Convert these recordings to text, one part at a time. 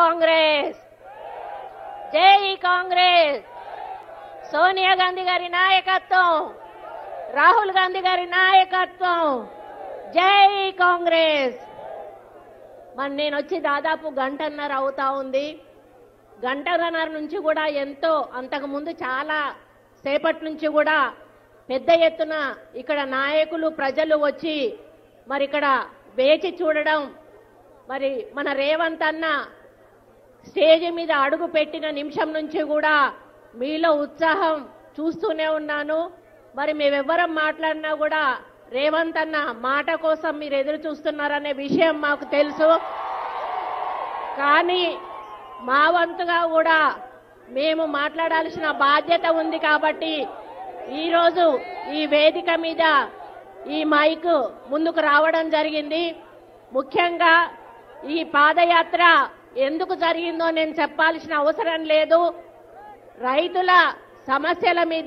కాంగ్రెస్ జై కాంగ్రెస్ సోనియా గాంధీ గారి నాయకత్వం రాహుల్ గాంధీ గారి నాయకత్వం జై కాంగ్రెస్ మరి నేను వచ్చి దాదాపు గంటన్నర అవుతా ఉంది గంటన్నర నుంచి కూడా ఎంతో అంతకుముందు చాలా సేపటి నుంచి కూడా పెద్ద ఎత్తున ఇక్కడ నాయకులు ప్రజలు వచ్చి మరి ఇక్కడ వేచి చూడడం మరి మన రేవంత్ అన్న స్టేజ్ మీద అడుగు పెట్టిన నిమిషం నుంచి కూడా మీలో ఉత్సాహం చూస్తూనే ఉన్నాను మరి మేమెవ్వరం మాట్లాడినా కూడా రేవంత్ అన్న మాట కోసం మీరు ఎదురు చూస్తున్నారనే విషయం మాకు తెలుసు కానీ మా వంతుగా కూడా మేము మాట్లాడాల్సిన బాధ్యత ఉంది కాబట్టి ఈరోజు ఈ వేదిక మీద ఈ మైక్ ముందుకు రావడం జరిగింది ముఖ్యంగా ఈ పాదయాత్ర ఎందుకు జరిగిందో నేను చెప్పాల్సిన అవసరం లేదు రైతుల సమస్యల మీద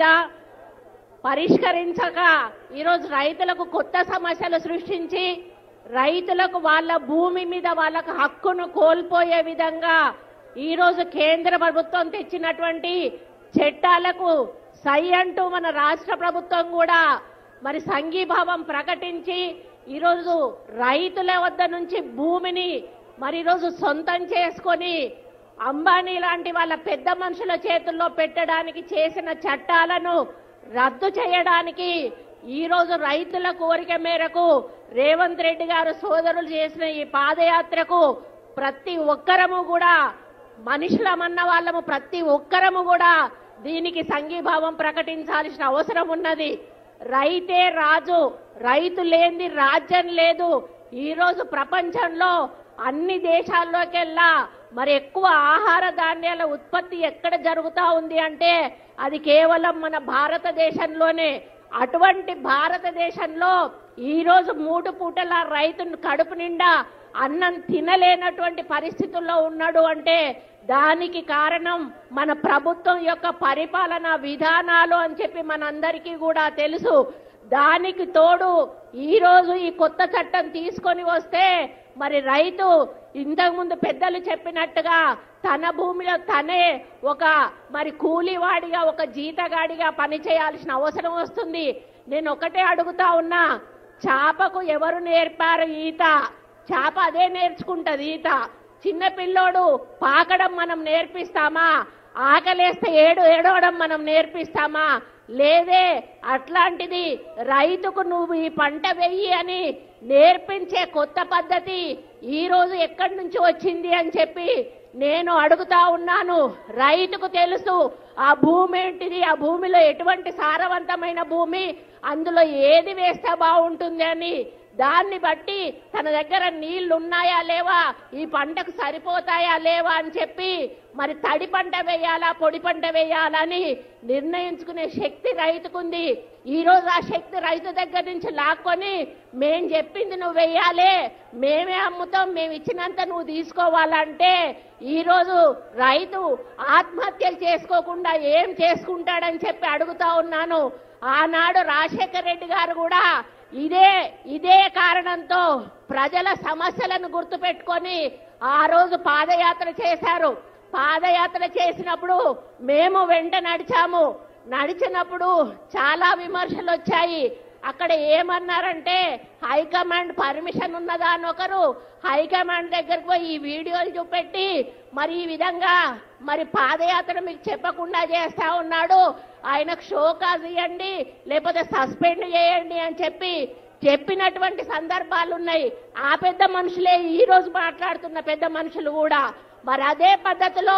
పరిష్కరించక ఈరోజు రైతులకు కొత్త సమస్యలు సృష్టించి రైతులకు వాళ్ళ భూమి మీద వాళ్ళకు హక్కును కోల్పోయే విధంగా ఈరోజు కేంద్ర ప్రభుత్వం తెచ్చినటువంటి చట్టాలకు సై అంటూ మన రాష్ట్ర ప్రభుత్వం కూడా మరి సంఘీభావం ప్రకటించి ఈరోజు రైతుల వద్ద నుంచి భూమిని మరి ఈరోజు సొంతం చేసుకొని అంబానీ లాంటి వాళ్ళ పెద్ద మనుషుల చేతుల్లో పెట్టడానికి చేసిన చట్టాలను రద్దు చేయడానికి ఈ రోజు రైతుల కోరిక మేరకు రేవంత్ రెడ్డి గారు సోదరులు చేసిన ఈ పాదయాత్రకు ప్రతి ఒక్కరము కూడా మనుషులమన్న వాళ్ళము ప్రతి ఒక్కరము కూడా దీనికి సంఘీభావం ప్రకటించాల్సిన అవసరం ఉన్నది రైతే రాజు రైతు లేనిది రాజ్యం లేదు ఈ రోజు ప్రపంచంలో అన్ని దేశాల్లోకెల్లా మరి ఎక్కువ ఆహార ధాన్యాల ఉత్పత్తి ఎక్కడ జరుగుతా ఉంది అంటే అది కేవలం మన భారతదేశంలోనే అటువంటి భారతదేశంలో ఈ రోజు మూడు పూటల రైతును కడుపు నిండా అన్నం తినలేనటువంటి పరిస్థితుల్లో ఉన్నాడు అంటే దానికి కారణం మన ప్రభుత్వం యొక్క పరిపాలన విధానాలు అని చెప్పి మనందరికీ కూడా తెలుసు దానికి తోడు ఈ రోజు ఈ కొత్త చట్టం తీసుకొని వస్తే మరి రైతు ఇంతకుముందు పెద్దలు చెప్పినట్టుగా తన భూమిలో తనే ఒక మరి కూలివాడిగా ఒక జీతగాడిగా పనిచేయాల్సిన అవసరం వస్తుంది నేను ఒకటే అడుగుతా ఉన్నా చాపకు ఎవరు నేర్పారు ఈత చాప అదే నేర్చుకుంటది ఈత చిన్న పిల్లోడు పాకడం మనం నేర్పిస్తామా ఆకలేస్తే ఏడు ఏడవడం మనం నేర్పిస్తామా లేదే అట్లాంటిది రైతుకు నువ్వు ఈ పంట వెయ్యి అని నేర్పించే కొత్త పద్ధతి ఈ రోజు ఎక్కడి నుంచి వచ్చింది అని చెప్పి నేను అడుగుతా ఉన్నాను రైతుకు తెలుసు ఆ భూమి ఏంటిది ఆ భూమిలో ఎటువంటి సారవంతమైన భూమి అందులో ఏది వేస్తే బాగుంటుంది అని దాన్ని బట్టి తన దగ్గర నీళ్లు ఉన్నాయా లేవా ఈ పంటకు సరిపోతాయా లేవా అని చెప్పి మరి తడి పంట వేయాలా పొడి పంట వేయాలని నిర్ణయించుకునే శక్తి రైతుకుంది ఈ రోజు ఆ శక్తి రైతు దగ్గర నుంచి లాక్కొని మేం చెప్పింది నువ్వు వెయ్యాలే మేమే అమ్ముతాం మేము ఇచ్చినంత నువ్వు తీసుకోవాలంటే ఈ రోజు రైతు ఆత్మహత్యలు చేసుకోకుండా ఏం చేసుకుంటాడని చెప్పి అడుగుతా ఉన్నాను ఆనాడు రాజశేఖర రెడ్డి గారు కూడా ఇదే ఇదే కారణంతో ప్రజల సమస్యలను గుర్తుపెట్టుకొని ఆ రోజు పాదయాత్ర చేశారు పాదయాత్ర చేసినప్పుడు మేము వెంట నడిచాము నడిచినప్పుడు చాలా విమర్శలు వచ్చాయి అక్కడ ఏమన్నారంటే హైకమాండ్ పర్మిషన్ ఉన్నదా అని ఒకరు హైకమాండ్ దగ్గరకు పోయి ఈ వీడియోలు చూపెట్టి మరి ఈ విధంగా మరి పాదయాత్ర మీకు చెప్పకుండా చేస్తా ఉన్నాడు ఆయనకు షోకాజ్ ఇవ్వండి లేకపోతే సస్పెండ్ చేయండి అని చెప్పి చెప్పినటువంటి సందర్భాలు ఉన్నాయి ఆ పెద్ద మనుషులే ఈ రోజు మాట్లాడుతున్న పెద్ద మనుషులు కూడా మరి అదే పద్ధతిలో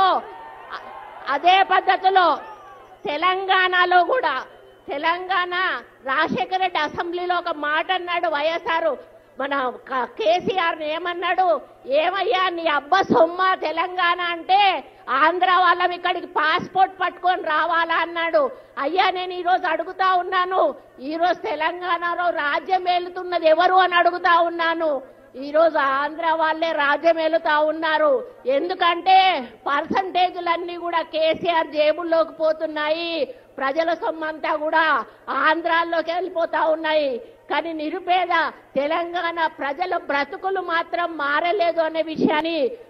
అదే పద్ధతిలో తెలంగాణలో కూడా తెలంగాణ రాజశేఖర రెడ్డి అసెంబ్లీలో ఒక మాట అన్నాడు వైఎస్ఆర్ మన క- కేసీఆర్ ఏమన్నాడు ఏమయ్యా నీ అబ్బ సొమ్మ తెలంగాణ అంటే ఆంధ్ర వాళ్ళం ఇక్కడికి పాస్పోర్ట్ పట్టుకొని రావాలా అన్నాడు అయ్యా నేను ఈ రోజు అడుగుతా ఉన్నాను ఈ రోజు తెలంగాణలో రాజ్యం ఏలుతున్నది ఎవరు అని అడుగుతా ఉన్నాను ఈ రోజు ఆంధ్ర వాళ్ళే రాజ్యం ఏలుతా ఉన్నారు ఎందుకంటే పర్సంటేజులన్నీ కూడా కేసీఆర్ జేబుల్లోకి పోతున్నాయి ప్రజల సొమ్మంతా కూడా ఆంధ్రాల్లోకి వెళ్ళిపోతా ఉన్నాయి కానీ నిరుపేద తెలంగాణ ప్రజల బ్రతుకులు మాత్రం మారలేదు అనే విషయాన్ని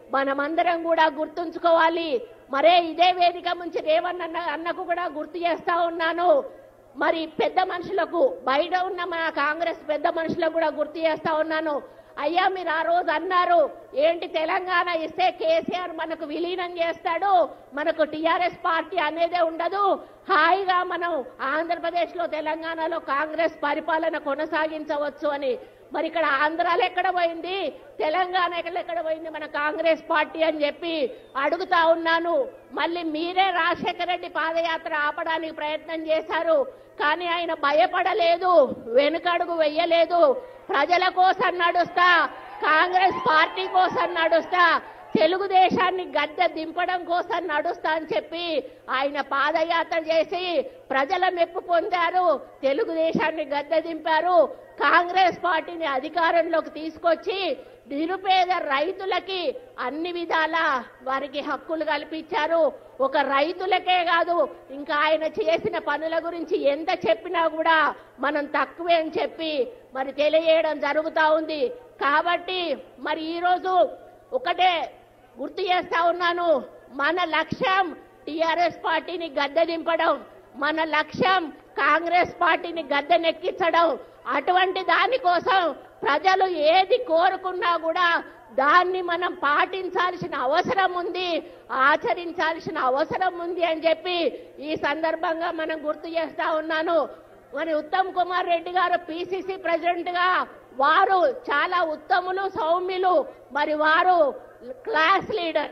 మనమందరం కూడా గుర్తుంచుకోవాలి మరే ఇదే వేదిక నుంచి రేవణ్ అన్న అన్నకు కూడా గుర్తు చేస్తా ఉన్నాను మరి పెద్ద మనుషులకు బయట ఉన్న మన కాంగ్రెస్ పెద్ద మనుషులకు కూడా గుర్తు చేస్తా ఉన్నాను అయ్యా మీరు ఆ రోజు అన్నారు ఏంటి తెలంగాణ ఇస్తే కేసీఆర్ మనకు విలీనం చేస్తాడు మనకు టిఆర్ఎస్ పార్టీ అనేదే ఉండదు హాయిగా మనం ఆంధ్రప్రదేశ్ లో తెలంగాణలో కాంగ్రెస్ పరిపాలన కొనసాగించవచ్చు అని మరి ఇక్కడ ఆంధ్రాలో ఎక్కడ పోయింది తెలంగాణ ఎక్కడ పోయింది మన కాంగ్రెస్ పార్టీ అని చెప్పి అడుగుతా ఉన్నాను మళ్ళీ మీరే రాజశేఖర రెడ్డి పాదయాత్ర ఆపడానికి ప్రయత్నం చేశారు కానీ ఆయన భయపడలేదు వెనుకడుగు వెయ్యలేదు ప్రజల కోసం నడుస్తా కాంగ్రెస్ పార్టీ కోసం నడుస్తా తెలుగుదేశాన్ని గద్దె దింపడం కోసం నడుస్తా అని చెప్పి ఆయన పాదయాత్ర చేసి ప్రజల మెప్పు పొందారు తెలుగుదేశాన్ని గద్దె దింపారు కాంగ్రెస్ పార్టీని అధికారంలోకి తీసుకొచ్చి నిరుపేద రైతులకి అన్ని విధాల వారికి హక్కులు కల్పించారు ఒక రైతులకే కాదు ఇంకా ఆయన చేసిన పనుల గురించి ఎంత చెప్పినా కూడా మనం తక్కువే అని చెప్పి మరి తెలియజేయడం జరుగుతా ఉంది కాబట్టి మరి ఈరోజు ఒకటే గుర్తు చేస్తా ఉన్నాను మన లక్ష్యం టిఆర్ఎస్ పార్టీని గద్దె దింపడం మన లక్ష్యం కాంగ్రెస్ పార్టీని గద్దెనెక్కించడం అటువంటి దానికోసం ప్రజలు ఏది కోరుకున్నా కూడా దాన్ని మనం పాటించాల్సిన అవసరం ఉంది ఆచరించాల్సిన అవసరం ఉంది అని చెప్పి ఈ సందర్భంగా మనం గుర్తు చేస్తా ఉన్నాను మరి ఉత్తమ్ కుమార్ రెడ్డి గారు పిసిసి ప్రెసిడెంట్ గా వారు చాలా ఉత్తములు సౌమ్యులు మరి వారు క్లాస్ లీడర్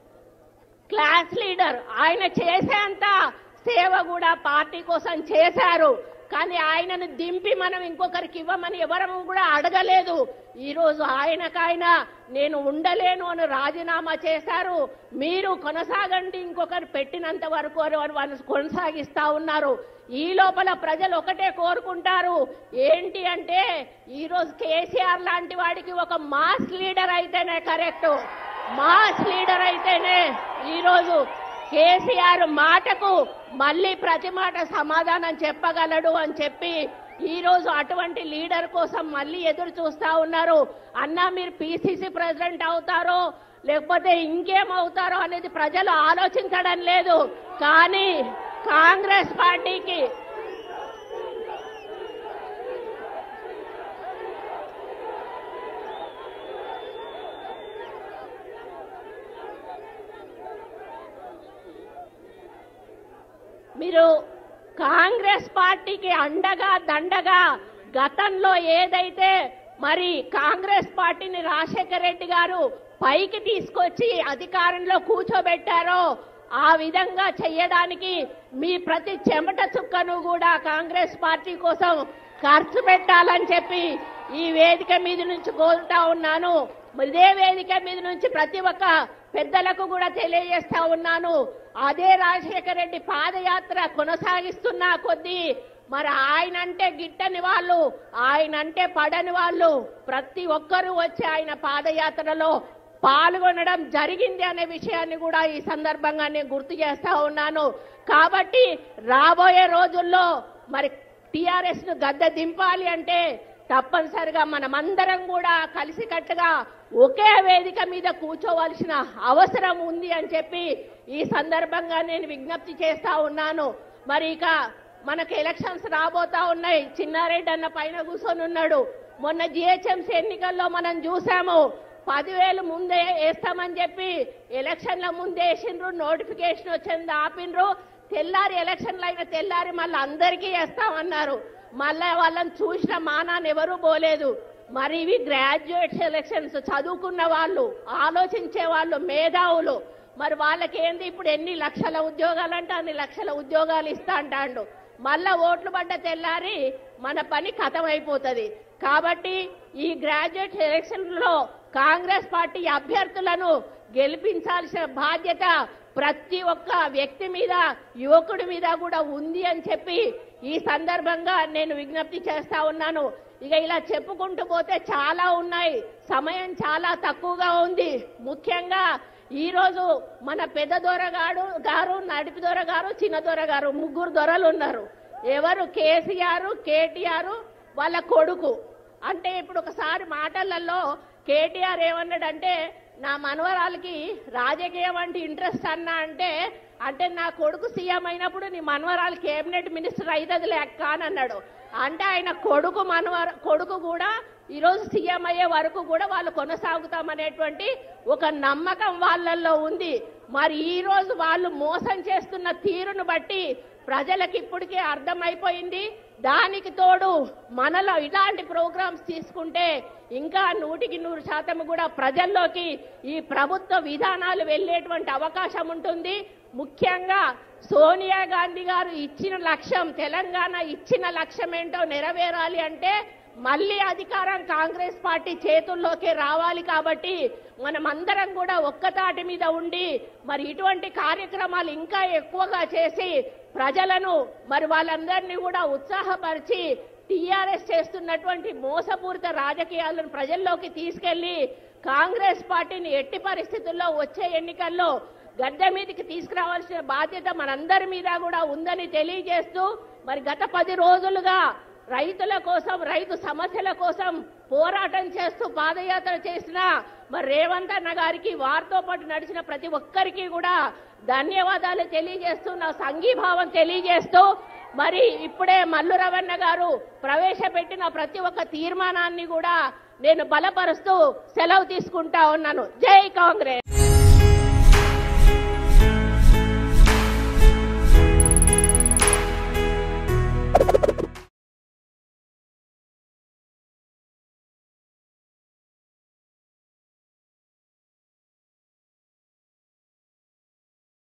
క్లాస్ లీడర్ ఆయన చేసేంత సేవ కూడా పార్టీ కోసం చేశారు కానీ ఆయనను దింపి మనం ఇంకొకరికి ఇవ్వమని ఎవరము కూడా అడగలేదు ఈ రోజు ఆయనకైనా నేను ఉండలేను అని రాజీనామా చేశారు మీరు కొనసాగండి ఇంకొకరు పెట్టినంత వరకు అని వాళ్ళు కొనసాగిస్తా ఉన్నారు ఈ లోపల ప్రజలు ఒకటే కోరుకుంటారు ఏంటి అంటే ఈ రోజు కేసీఆర్ లాంటి వాడికి ఒక మాస్ లీడర్ అయితేనే కరెక్ట్ మాస్ లీడర్ అయితేనే ఈ రోజు కేసీఆర్ మాటకు మళ్ళీ ప్రతి మాట సమాధానం చెప్పగలడు అని చెప్పి ఈ రోజు అటువంటి లీడర్ కోసం మళ్ళీ ఎదురు చూస్తా ఉన్నారు అన్నా మీరు పిసిసి ప్రెసిడెంట్ అవుతారో లేకపోతే ఇంకేం అవుతారో అనేది ప్రజలు ఆలోచించడం లేదు కానీ కాంగ్రెస్ పార్టీకి మీరు కాంగ్రెస్ పార్టీకి అండగా దండగా గతంలో ఏదైతే మరి కాంగ్రెస్ పార్టీని రాజశేఖర రెడ్డి గారు పైకి తీసుకొచ్చి అధికారంలో కూర్చోబెట్టారో ఆ విధంగా చెయ్యడానికి మీ ప్రతి చెమట చుక్కను కూడా కాంగ్రెస్ పార్టీ కోసం ఖర్చు పెట్టాలని చెప్పి ఈ వేదిక మీద నుంచి కోరుతా ఉన్నాను ఇదే వేదిక మీద నుంచి ప్రతి ఒక్క పెద్దలకు కూడా తెలియజేస్తా ఉన్నాను అదే రాజశేఖర రెడ్డి పాదయాత్ర కొనసాగిస్తున్నా కొద్దీ మరి ఆయన అంటే గిట్టని వాళ్ళు ఆయన అంటే పడని వాళ్ళు ప్రతి ఒక్కరూ వచ్చి ఆయన పాదయాత్రలో పాల్గొనడం జరిగింది అనే విషయాన్ని కూడా ఈ సందర్భంగా నేను గుర్తు చేస్తా ఉన్నాను కాబట్టి రాబోయే రోజుల్లో మరి టిఆర్ఎస్ ను గద్దె దింపాలి అంటే తప్పనిసరిగా మనమందరం కూడా కలిసికట్టుగా ఒకే వేదిక మీద కూర్చోవలసిన అవసరం ఉంది అని చెప్పి ఈ సందర్భంగా నేను విజ్ఞప్తి చేస్తా ఉన్నాను మరి ఇక మనకు ఎలక్షన్స్ రాబోతా ఉన్నాయి చిన్నారెడ్డి అన్న పైన కూర్చొని ఉన్నాడు మొన్న జిహెచ్ఎంసీ ఎన్నికల్లో మనం చూసాము పదివేలు ముందే వేస్తామని చెప్పి ఎలక్షన్ల ముందే వేసిండ్రు నోటిఫికేషన్ వచ్చింది ఆపిండ్రు తెల్లారి ఎలక్షన్లు అయిన తెల్లారి మళ్ళీ అందరికీ వేస్తామన్నారు మళ్ళా వాళ్ళని చూసిన మానాన్ని ఎవరూ పోలేదు మరి ఇవి గ్రాడ్యుయేట్స్ ఎలక్షన్స్ చదువుకున్న వాళ్ళు ఆలోచించే వాళ్ళు మేధావులు మరి వాళ్ళకి ఏంది ఇప్పుడు ఎన్ని లక్షల ఉద్యోగాలు అంటే అన్ని లక్షల ఉద్యోగాలు ఇస్తా అంటాడు మళ్ళా ఓట్లు పడ్డ తెల్లారి మన పని కథం అయిపోతుంది కాబట్టి ఈ గ్రాడ్యుయేట్ ఎలక్షన్లో కాంగ్రెస్ పార్టీ అభ్యర్థులను గెలిపించాల్సిన బాధ్యత ప్రతి ఒక్క వ్యక్తి మీద యువకుడి మీద కూడా ఉంది అని చెప్పి ఈ సందర్భంగా నేను విజ్ఞప్తి చేస్తా ఉన్నాను ఇక ఇలా చెప్పుకుంటూ పోతే చాలా ఉన్నాయి సమయం చాలా తక్కువగా ఉంది ముఖ్యంగా ఈ రోజు మన పెద్ద దొరగాడు గారు నడిపి దొర గారు చిన్న దొర గారు ముగ్గురు దొరలు ఉన్నారు ఎవరు కేసీఆర్ కేటీఆర్ వాళ్ళ కొడుకు అంటే ఇప్పుడు ఒకసారి మాటలలో కేటీఆర్ ఏమన్నాడంటే నా మనవరాలకి రాజకీయం అంటే ఇంట్రెస్ట్ అన్నా అంటే అంటే నా కొడుకు సీఎం అయినప్పుడు నీ మనవరాలు కేబినెట్ మినిస్టర్ అవుతుంది లెక్క అని అన్నాడు అంటే ఆయన కొడుకు మనవర కొడుకు కూడా ఈరోజు సీఎం అయ్యే వరకు కూడా వాళ్ళు కొనసాగుతామనేటువంటి ఒక నమ్మకం వాళ్ళల్లో ఉంది మరి ఈ రోజు వాళ్ళు మోసం చేస్తున్న తీరును బట్టి ప్రజలకు ఇప్పటికే అర్థమైపోయింది దానికి తోడు మనలో ఇలాంటి ప్రోగ్రామ్స్ తీసుకుంటే ఇంకా నూటికి నూరు శాతం కూడా ప్రజల్లోకి ఈ ప్రభుత్వ విధానాలు వెళ్ళేటువంటి అవకాశం ఉంటుంది ముఖ్యంగా సోనియా గాంధీ గారు ఇచ్చిన లక్ష్యం తెలంగాణ ఇచ్చిన లక్ష్యం ఏంటో నెరవేరాలి అంటే మళ్ళీ అధికారం కాంగ్రెస్ పార్టీ చేతుల్లోకి రావాలి కాబట్టి మనం అందరం కూడా ఒక్కతాటి మీద ఉండి మరి ఇటువంటి కార్యక్రమాలు ఇంకా ఎక్కువగా చేసి ప్రజలను మరి వాళ్ళందరినీ కూడా ఉత్సాహపరిచి టీఆర్ఎస్ చేస్తున్నటువంటి మోసపూరిత రాజకీయాలను ప్రజల్లోకి తీసుకెళ్లి కాంగ్రెస్ పార్టీని ఎట్టి పరిస్థితుల్లో వచ్చే ఎన్నికల్లో గద్దె మీదకి తీసుకురావాల్సిన బాధ్యత మనందరి మీద కూడా ఉందని తెలియజేస్తూ మరి గత పది రోజులుగా రైతుల కోసం రైతు సమస్యల కోసం పోరాటం చేస్తూ పాదయాత్ర చేసిన మరి రేవంత్ అన్న గారికి వారితో పాటు నడిచిన ప్రతి ఒక్కరికి కూడా ధన్యవాదాలు తెలియజేస్తూ నా సంఘీభావం తెలియజేస్తూ మరి ఇప్పుడే మల్లు రవణ గారు ప్రవేశపెట్టిన ప్రతి ఒక్క తీర్మానాన్ని కూడా నేను బలపరుస్తూ సెలవు తీసుకుంటా ఉన్నాను జై కాంగ్రెస్